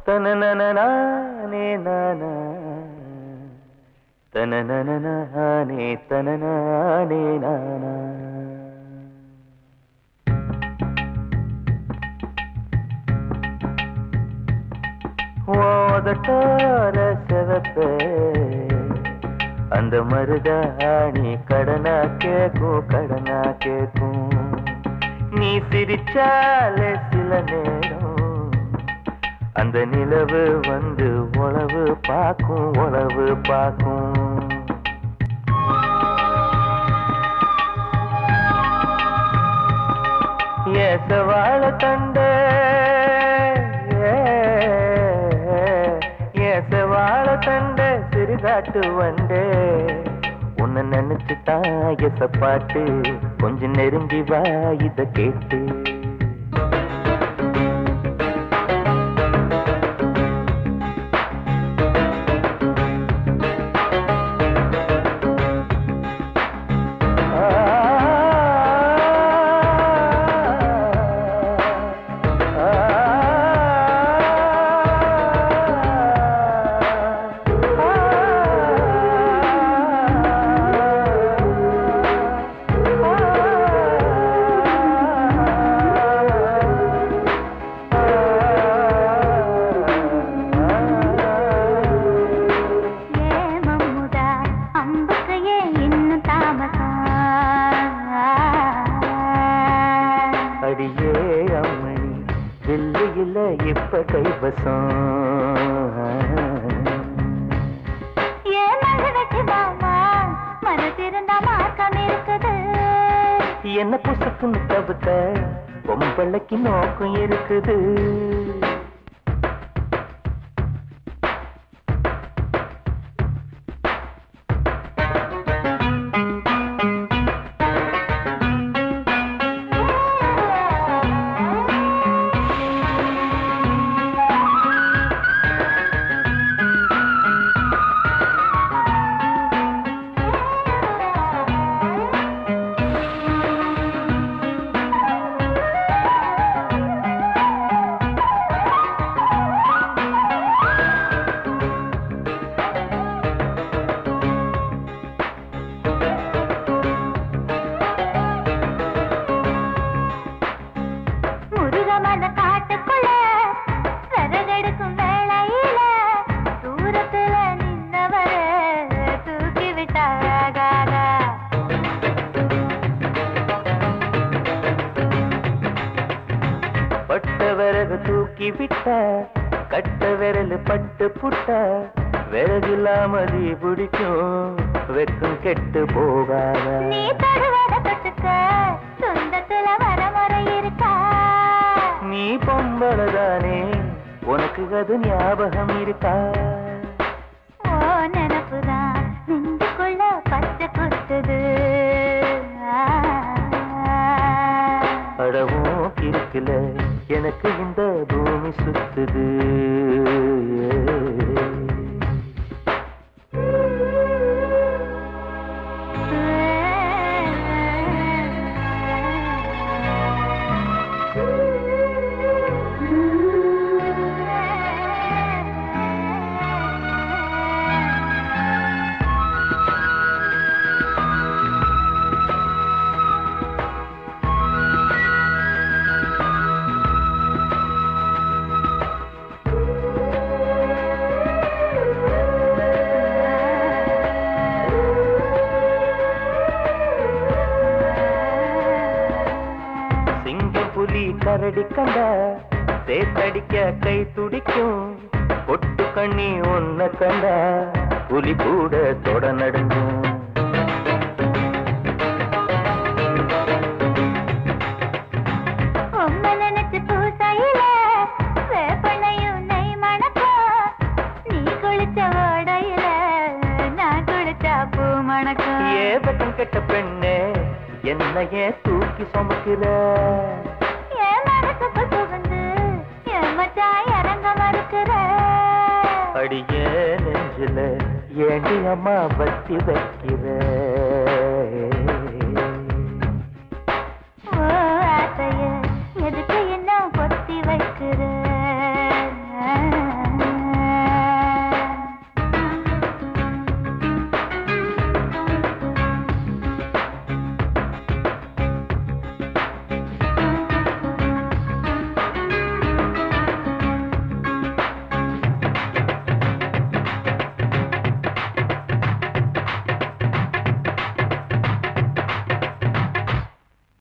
தனனனனானே நானா தனனனனானே தனனானே நானா ஓதட்டோர செவப்பே அந்த மருதாணி கடனா கேக்கும் கடனா கேக்கும் நீ சிரிச்சாலே சில நேரம் அந்த நிலவு வந்து உளவு பார்க்கும் உளவு பார்க்கும் ஏசவாழ தண்டே ஏசவாழ தண்டே சிறுகாட்டு வண்டே உன்னை நினைச்சு தான் எசப்பாட்டு கொஞ்சம் நெருங்கி வா இத கேட்டு ஏ மம்முதா அம்புக்கு ஏன் இன்னும் தாமசம் அடியே அம்மணி வெள்ளியில இப்ப கைவசம் ஏ மகனுக்கு மாமா மனசிருந்தா மார்க்கம் இருக்குது என்ன புசக்குன்னு தவிர்த்த பொம்பளைக்கு நோக்கம் இருக்குது முருகமல காட்டுக்குள்ள விறகெடுக்கும் வேளையில தூரத்துல நின்னவர தூக்கி விட்டாகாத பட்ட விறகு தூக்கி விட்ட கட்ட விரல் பட்டு புட்ட விறகில்லாம தீ பிடிக்கும் வெக்கம் கெட்டு போகாத நீ தருவத தொட்டுக்க சொந்தத்துல வரமுறை இருக்கா நீ பொம்பளதானே உனக்கு அது ஞாபகம் இருக்கா ஓ நினப்புதான் நெஞ்சுக்குள்ள பச்சை குத்துது அடவும் இருக்குல எனக்கு இந்த பூமி சுத்துது சிங்கம் புலி கரடி கண்ட சேத்தடிக்க கை துடிக்கும் பொட்டு கண்ணி ஒன்ன கண்ட புலி கூட தொட நடுங்கும் உம்மை நினைச்சு பூசையில வேப்பனையும் நெய் மணக்கும். நீ குளிச்ச ஓடையில நான் குளிச்சா பூ மணக்கும். ஏ பக்கம் கெட்ட பெண்ணே என்ன ஏன் தூக்கி சுமக்கிற என் மனசுக்கு புகுந்து என் மச்சான் இறங்க மறுக்கிற. அடியே நெஞ்சில ஏண்டி அம்மா வட்டி வைக்கிற